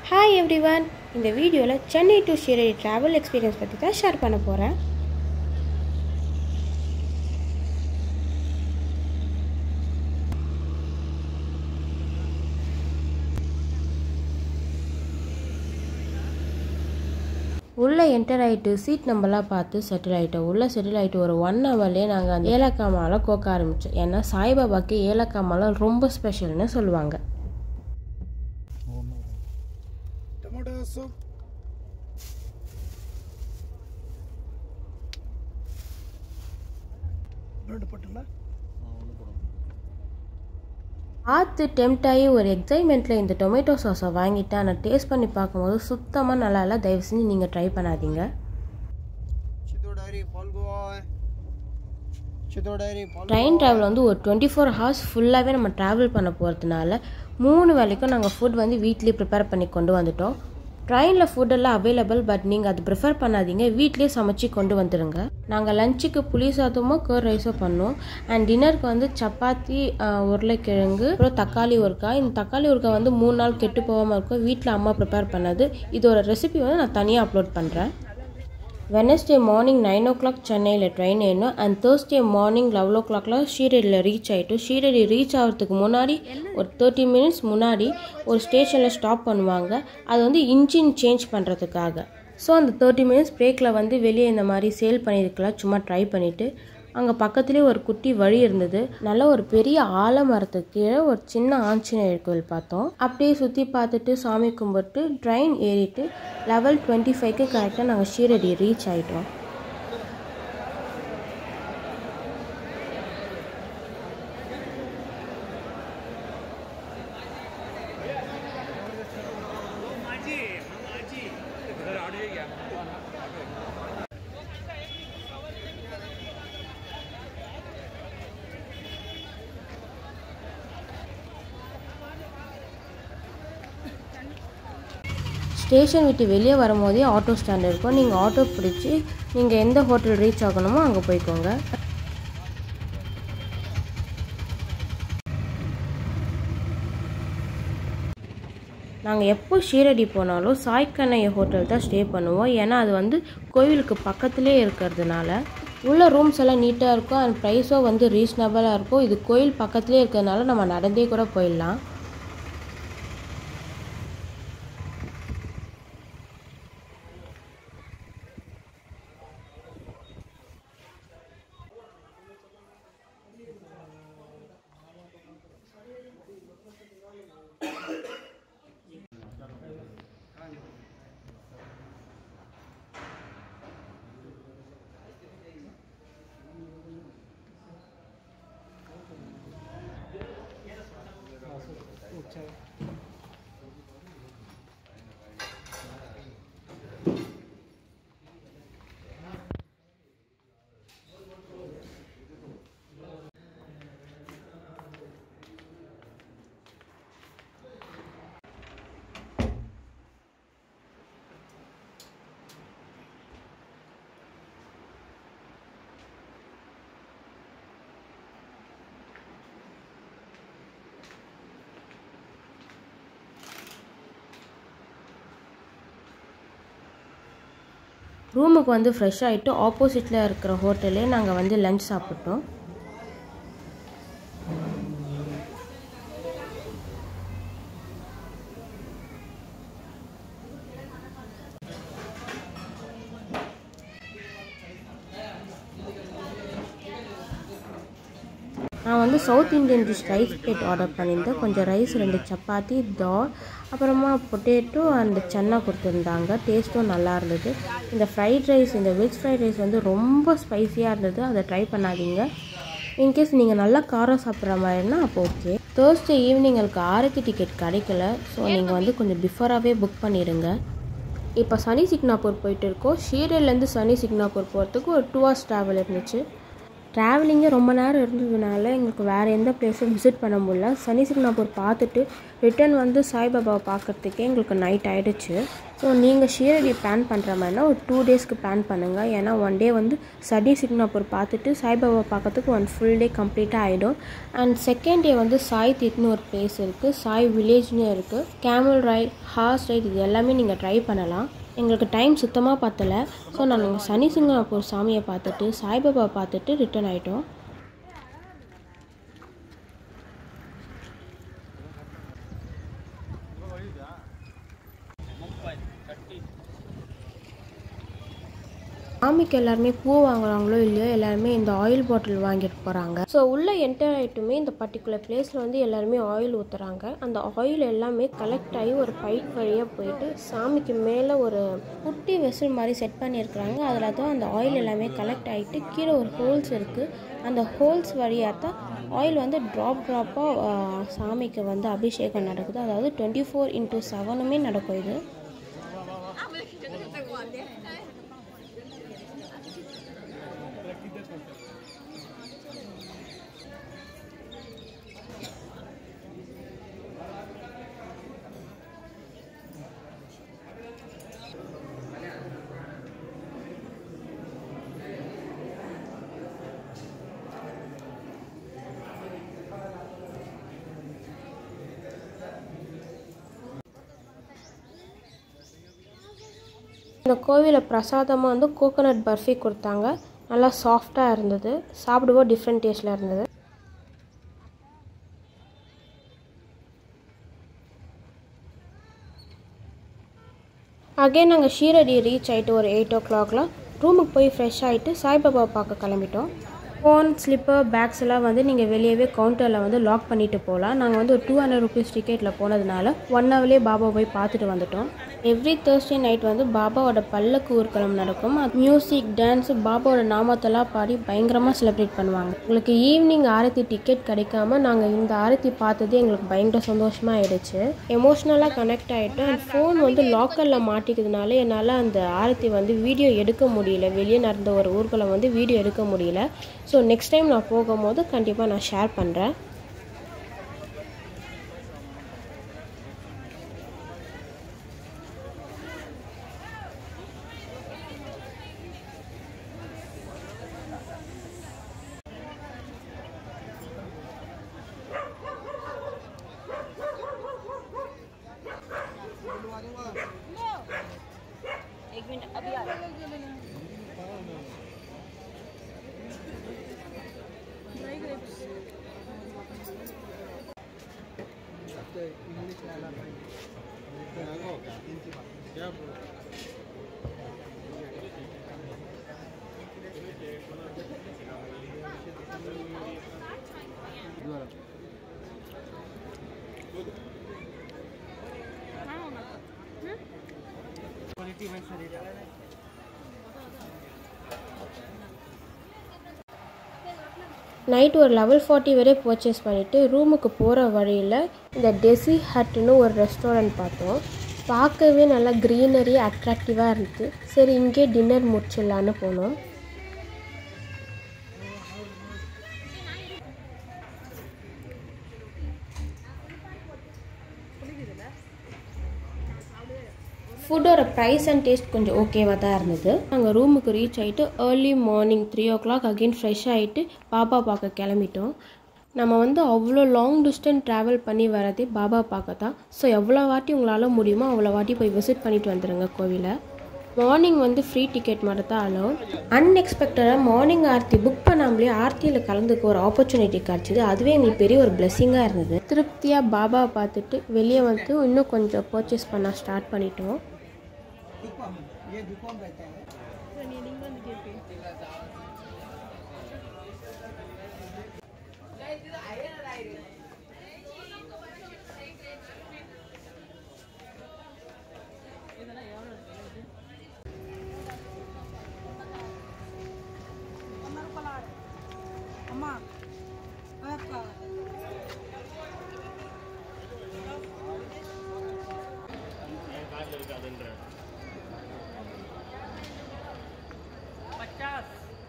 hi everyone இந்த வீடியோவில் Chennai to Shirdi travel experience பற்றி தான் ஷேர் பண்ண போகிறேன் உள்ளே என்டர் ஆகிட்டு சீட் நம்பர்லாம் பார்த்து செட்டில் ஆகிட்டோம் உள்ளே செட்டில் ஆகிட்டு ஒரு ஒன் ஹவர்லேயே நாங்கள் அந்த ஏலக்காய் மாலை கோக்க ஆரம்பித்தோம் ஏன்னா சாய்பாபாக்கு ஏலக்காய் மாலை ரொம்ப ஸ்பெஷல்னு சொல்லுவாங்க ಟೊಮೊಟೊ ಸೂಪ್ ரெண்டு போட்டுங்களா பார்த்து டெம்ட் ஆகி ஒரு எக்ஸைட்மெண்ட்டில் இந்த டொமேட்டோ சாஸை வாங்கிட்டு ஆனால் டேஸ்ட் பண்ணி பார்க்கும்போது சுத்தமாக நல்லா இல்லை தயவு செஞ்சு நீங்கள் ட்ரை பண்ணாதீங்க ಚಿತ್ತೂರು ಡೈರಿ ಪಾಲ್ಗೋಯ್ ಚಿತ್ತೂರು ಡೈರಿ ಪಾಲ್ ட்ரெயின் ட்ராவல் வந்து ஒரு டுவெண்ட்டி ஃபோர் ஹவர்ஸ் ஃபுல்லாகவே நம்ம ட்ராவல் பண்ண போகிறதுனால மூணு வேளைக்கும் நாங்கள் ஃபுட் வந்து வீட்லேயே ப்ரிப்பேர் பண்ணி கொண்டு வந்துட்டோம் ட்ரெயினில் ஃபுட்டெல்லாம் அவைலபிள் பட் நீங்கள் அது ப்ரிஃபர் பண்ணாதீங்க வீட்லேயே சமைச்சு கொண்டு வந்துடுங்க நாங்கள் லஞ்சுக்கு புளி சாதமோ கர் ரைஸோ பண்ணோம் அண்ட் டின்னருக்கு வந்து சப்பாத்தி ஆஹ், உருளைக்கிழங்கு அப்புறம் தக்காளி ஊறுகாய் இந்த தக்காளி ஊறுகாய் வந்து மூணு நாள் கெட்டு போகாமல் இருக்கும் வீட்டில் அம்மா ப்ரிப்பேர் பண்ணது இதோட ரெசிபி வந்து நான் தனியாக அப்லோட் பண்ணுறேன் Wednesday morning nine o'clock சென்னையில் ட்ரெயின் ஏறணும் அண்ட் தேர்ஸ்டே மார்னிங் லெவல் ஓ கிளாக்லாம் ஷீரடியில் ரீச் ஆகிட்டோம் ஷீரடி ரீச் ஆகிறதுக்கு முன்னாடி ஒரு தேர்ட்டி மினிட்ஸ் முன்னாடி ஒரு ஸ்டேஷனில் ஸ்டாப் பண்ணுவாங்க அது வந்து இன்ஜின் சேஞ்ச் பண்ணுறதுக்காக ஸோ அந்த தேர்ட்டி மினிட்ஸ் பிரேக்கில் வந்து வெளியே இந்த மாதிரி சேல் பண்ணியிருக்கலாம் சும்மா ட்ரை பண்ணிவிட்டு அங்கே பக்கத்துலேயே ஒரு குட்டி வழி இருந்தது நல்ல ஒரு பெரிய ஆலமரத்துக்கு கீழே ஒரு சின்ன ஆஞ்சநேயர் கோயில் பார்த்தோம் அப்படியே சுற்றி பார்த்துட்டு சாமி கும்பிட்டு ட்ரெயின் ஏறிட்டு லெவல் டுவெண்ட்டி ஃபைவ்க்கு கரெக்டாக நாங்கள் ஷீரடி ரீச் ஆகிட்டோம் ஸ்டேஷன் விட்டு வெளியே வரும்போதே ஆட்டோ ஸ்டாண்ட் இருக்கும் நீங்கள் ஆட்டோ பிடிச்சி நீங்கள் எந்த ஹோட்டல் ரீச் ஆகணுமோ அங்கே போய்க்கோங்க நாங்கள் எப்போ ஷீரடி போனாலும் சாய்க்கண்ணைய ஹோட்டல் தான் ஸ்டே பண்ணுவோம் ஏன்னா அது வந்து கோவிலுக்கு பக்கத்துலேயே இருக்கிறதுனால உள்ள ரூம்ஸ் எல்லாம் நீட்டாக இருக்கும் அண்ட் ப்ரைஸும் வந்து ரீசனபிளாக இருக்கும் இது கோயில் பக்கத்துலேயே இருக்கிறதுனால நம்ம நடந்தே கூட போயிடலாம் ரூமுக்கு வந்து ஃப்ரெஷ் ஆகிட்டு ஆப்போசிட்டில் இருக்கிற ஹோட்டல்லே நாங்கள் வந்து லஞ்ச் சாப்பிட்டோம் நான் வந்து south Indian dish rice plate order பண்ணியிருந்தேன் கொஞ்சம் ரைஸ் ரெண்டு சப்பாத்தி தால் அப்புறமா பொட்டேட்டோ அண்ட் சன்னா கொடுத்துருந்தாங்க டேஸ்ட்டும் நல்லா இருந்தது இந்த ஃப்ரைட் ரைஸ் இந்த வெஜ் ஃப்ரைட் ரைஸ் வந்து ரொம்ப ஸ்பைஸியாக இருந்தது அதை ட்ரை பண்ணாதீங்க இன்கேஸ் நீங்கள் நல்லா காரம் சாப்பிட்ற மாதிரினா அப்போ ஓகே தேர்ஸ்டே ஈவினிங் எனக்கு ஆரத்தி டிக்கெட் கிடைக்கல ஸோ நீங்கள் வந்து கொஞ்சம் பிஃபோராகவே புக் பண்ணிடுங்க இப்போ சனி சிக்னாப்பூர் போயிட்டு இருக்கோம் ஷீரடிலேருந்து சனி சிக்னாப்பூர் போகிறதுக்கு ஒரு டூ ஹவர்ஸ் ட்ராவல் இருந்துச்சு ட்ராவலிங்கே ரொம்ப நேரம் இருந்ததுனால எங்களுக்கு வேறு எந்த பிளேஸும் விசிட் பண்ண முடியல சனி சிக்னாப்பூர் பார்த்துட்டு ரிட்டர்ன் வந்து சாய்பாபாவை பார்க்கறதுக்கே எங்களுக்கு நைட் ஆகிடுச்சு ஸோ நீங்கள் ஷீரடி பிளான் பண்ணுற மாதிரினா ஒரு டூ டேஸ்க்கு பிளான் பண்ணுங்கள் ஏன்னா ஒன் டே வந்து சனி சிக்னாப்பூர் பார்த்துட்டு சாய்பாபா பார்க்கறதுக்கு ஒன் ஃபுல் டே கம்ப்ளீட்டாக ஆகிடும் அண்ட் செகண்ட் டே வந்து சாய் தீட்னு ஒரு பிளேஸ் இருக்குது சாய் வில்லேஜ்னு இருக்குது கேமல் ரைட் ஹார்ஸ் ரைட் இது எல்லாமே நீங்கள் ட்ரை பண்ணலாம் எங்களுக்கு டைம் சுத்தமாக பத்தலை ஸோ நாங்கள் சனி சிங்கப்பூர் சாமியை பார்த்துட்டு சாய்பாபா பார்த்துட்டு ரிட்டர்ன் ஆகிட்டோம் சாமிக்கு எல்லாருமே பூ வாங்குறாங்களோ இல்லையோ எல்லாருமே இந்த ஆயில் பாட்டில் வாங்கிட்டு போகிறாங்க ஸோ உள்ளே என்டர் ஆகிட்டுமே இந்த பர்டிகுலர் பிளேஸில் வந்து எல்லாருமே ஆயில் ஊற்றுறாங்க அந்த ஆயில் எல்லாமே கலெக்ட் ஆகி ஒரு பைப் வழியாக போயிட்டு சாமிக்கு மேலே ஒரு குட்டி வெசல் மாதிரி செட் பண்ணியிருக்கிறாங்க அதில் தான் அந்த ஆயில் எல்லாமே கலெக்ட் ஆகிட்டு கீழே ஒரு ஹோல்ஸ் இருக்குது அந்த ஹோல்ஸ் வழியாக தான் ஆயில் வந்து ட்ராப் ட்ராப்பாக சாமிக்கு வந்து அபிஷேகம் நடக்குது அதாவது டுவெண்ட்டி ஃபோர் இன்ட்டு செவனுமே நடக்கும் இது இந்த கோவிலில் பிரசாதமாக வந்து கோகோனட் பர்ஃபி கொடுத்தாங்க நல்லா சாஃப்டாக இருந்தது சாப்பிடுவோம் டிஃப்ரெண்ட் டேஸ்ட்டில் இருந்தது அகைன் நாங்கள் ஷீரடி ரீச் ஆகிட்டு ஒரு எயிட் ஓ கிளாக்ல ரூமுக்கு போய் ஃப்ரெஷ் ஆகிட்டு சாய்பாபா பார்க்க கிளம்பிட்டோம் ஃபோன் ஸ்லிப்பர் பேக்ஸ் எல்லாம் வந்து நீங்கள் வெளியவே கவுண்டரில் வந்து லாக் பண்ணிட்டு போகலாம் நாங்கள் வந்து ஒரு டூ ஹண்ட்ரட் ருபீஸ் டிக்கெட்டில் போனதுனால ஒன் ஹவர்லேயே பாபா போய் பார்த்துட்டு வந்துட்டோம் எவ்ரி தேர்ஸ்டே நைட் வந்து பாபாவோட பல்லக்கு ஊர்வலம் நடக்கும் மியூசிக் டான்ஸ் பாபாவோட நாமத்தெல்லாம் பாடி பயங்கரமாக செலிப்ரேட் பண்ணுவாங்க உங்களுக்கு ஈவினிங் ஆரத்தி டிக்கெட் கிடைக்காம நாங்கள் இந்த ஆரத்தி பார்த்ததே எங்களுக்கு பயங்கர சந்தோஷமாக ஆயிடுச்சு எமோஷ்னலாக கனெக்ட் ஆகிட்டு அண்ட் ஃபோன் வந்து லாக்கரில் மாட்டிக்கிறதுனால என்னால் அந்த ஆரத்தி வந்து வீடியோ எடுக்க முடியல வெளியே நடந்த ஒரு ஊர்வலம் வந்து வீடியோ எடுக்க முடியல ஸோ நெக்ஸ்ட் டைம் நான் போகும்போது கண்டிப்பாக நான் ஷேர் பண்ணுறேன் நைட் ஒரு லெவல் ஃபார்ட்டி வரை பர்ச்சேஸ் பண்ணிவிட்டு ரூமுக்கு போகிற வழியில் இந்த டெசி ஹட்னு ஒரு ரெஸ்டாரண்ட் பார்த்தோம் பார்க்கவே நல்லா க்ரீனரி அட்ராக்டிவாக இருந்துச்சு சரி இங்கே டின்னர் முடிச்சிடலான்னு போனோம் ஃபுட்டோட ப்ரைஸ் அண்ட் டேஸ்ட் கொஞ்சம் ஓகேவாக தான் இருந்தது நாங்கள் ரூமுக்கு ரீச் ஆகிட்டு early morning three o'clock again fresh ஆகிட்டு பாபா பார்க்க கிளம்பிட்டோம் நம்ம வந்து அவ்வளோ லாங் டிஸ்டன்ஸ் ட்ராவல் பண்ணி வரதே பாபா பார்க்க தான் ஸோ எவ்வளோ வாட்டி உங்களால் முடியுமோ அவ்வளோ வாட்டி போய் விசிட் பண்ணிட்டு வந்துடுங்க கோவிலை மார்னிங் வந்து ஃப்ரீ டிக்கெட் மட்டும் தான் அலோட் அன்எக்ஸ்பெக்டடாக மார்னிங் ஆர்த்தி புக் பண்ணாமலே ஆர்த்தியில் கலந்துக்க ஒரு ஆப்பர்ச்சுனிட்டி கிடச்சிது அதுவே எங்களுக்கு பெரிய ஒரு பிளெஸ்ஸிங்காக இருந்தது திருப்தியாக பாபாவை பார்த்துட்டு வெளியே வந்து இன்னும் கொஞ்சம் பர்ச்சேஸ் பண்ண ஸ்டார்ட் பண்ணிட்டோம் ये दुकान रहता है पचास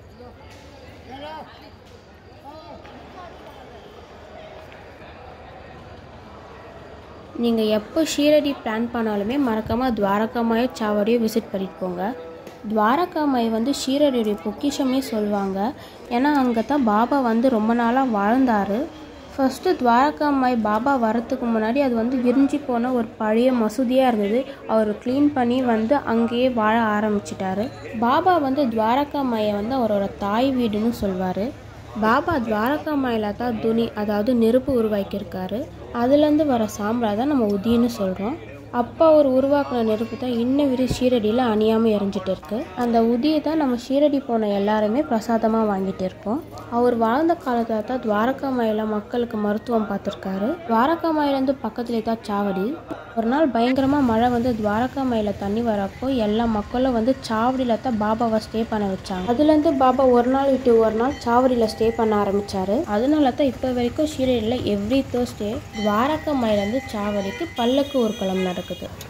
நீங்கள் எப்போ ஷீரடி பிளான் பண்ணாலுமே மறக்காமல் துவாரகாமாய சாவடியை விசிட் பண்ணிட்டு போங்க துவாரகாமாய் வந்து ஷீரடியுடைய பொக்கிஷமே சொல்லுவாங்க ஏன்னா அங்கே தான் பாபா வந்து ரொம்ப நாளாக வாழ்ந்தார் ஃபஸ்ட்டு துவாரகாமாய் பாபா வரத்துக்கு முன்னாடி அது வந்து விரிஞ்சு போன ஒரு பழைய மசூதியாக இருந்தது அவர் க்ளீன் பண்ணி வந்து அங்கேயே வாழ ஆரம்பிச்சிட்டாரு பாபா வந்து துவாரகாமாயை வந்து அவரோட தாய் வீடுன்னு சொல்வார் பாபா துவாரகாமாயில தான் துணி அதாவது நெருப்பு உருவாக்கியிருக்காரு அதுலேருந்து வர சாம்பலா தான் நம்ம உதின்னு சொல்கிறோம் அப்போ அவர் உருவாக்கின நெருப்பு தான் இன்னும் விரி ஷீரடியில் அணியாமல் எரிஞ்சிட்டு இருக்கு அந்த உதியை தான் நம்ம ஷீரடி போன எல்லாருமே பிரசாதமாக வாங்கிட்டு இருக்கோம் அவர் வாழ்ந்த காலத்தில் தான் துவாரகாமாயில மக்களுக்கு மருத்துவம் பார்த்துருக்காரு துவாரகாமாயிலேருந்து பக்கத்துலேயே தான் சாவடி ஒரு நாள் பயங்கரமாக மழை வந்து துவாரகாமாயில தண்ணி வரப்போ எல்லா மக்களும் வந்து சாவடியில் தான் பாபாவை ஸ்டே பண்ண வச்சாங்க அதுலேருந்து பாபா ஒரு நாள் விட்டு ஒரு நாள் சாவடியில் ஸ்டே பண்ண ஆரம்பிச்சாரு அதனால தான் இப்போ வரைக்கும் ஷீரடியில் எவ்ரி தேர்ஸ்டே துவாரகாமாயிலேருந்து சாவடிக்கு பல்லக்கு ஊர்வலம் நடக்குது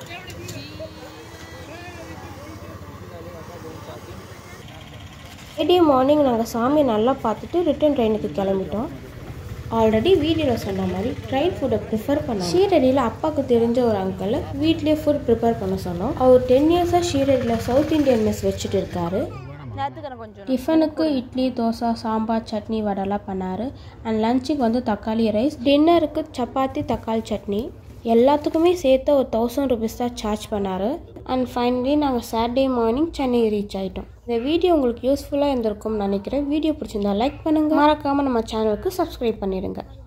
டே மார்னிங் நாங்கள் சாமி நல்லா பார்த்துட்டு ரிட்டர்ன் ட்ரெயினுக்கு கிளம்பிட்டோம் ஆல்ரெடி வீடியோவில் சொன்ன மாதிரி ட்ரெயின் ஃபுட்டை ப்ரிஃபர் பண்ணோம் ஷீரடியில் அப்பாவுக்கு தெரிஞ்ச ஒரு அங்கிள் வீட்லேயே ஃபுட் ப்ரிப்பேர் பண்ண சொன்னோம் அவர் டென் இயர்ஸாக ஷீரடியில் சவுத் இந்தியன் மெஸ் வச்சுட்டு இருக்காரு டிஃபனுக்கு இட்லி தோசை சாம்பார் சட்னி வடைலாம் பண்ணார் அண்ட் லஞ்சுக்கு வந்து தக்காளி ரைஸ் டின்னருக்கு சப்பாத்தி தக்காளி சட்னி எல்லாத்துக்குமே சேர்த்து ஒரு தௌசண்ட் ருபீஸ் தான் சார்ஜ் பண்ணார் அண்ட் ஃபைனலி நாங்கள் சாட்டர்டே மார்னிங் சென்னை ரீச் ஆகிட்டோம் இந்த வீடியோ உங்களுக்கு யூஸ்ஃபுல்லாக இருந்திருக்கும்னு நினைக்கிறேன் வீடியோ பிடிச்சிருந்தா லைக் பண்ணுங்கள் மறக்காமல் நம்ம சேனலுக்கு சப்ஸ்கிரைப் பண்ணிடுங்க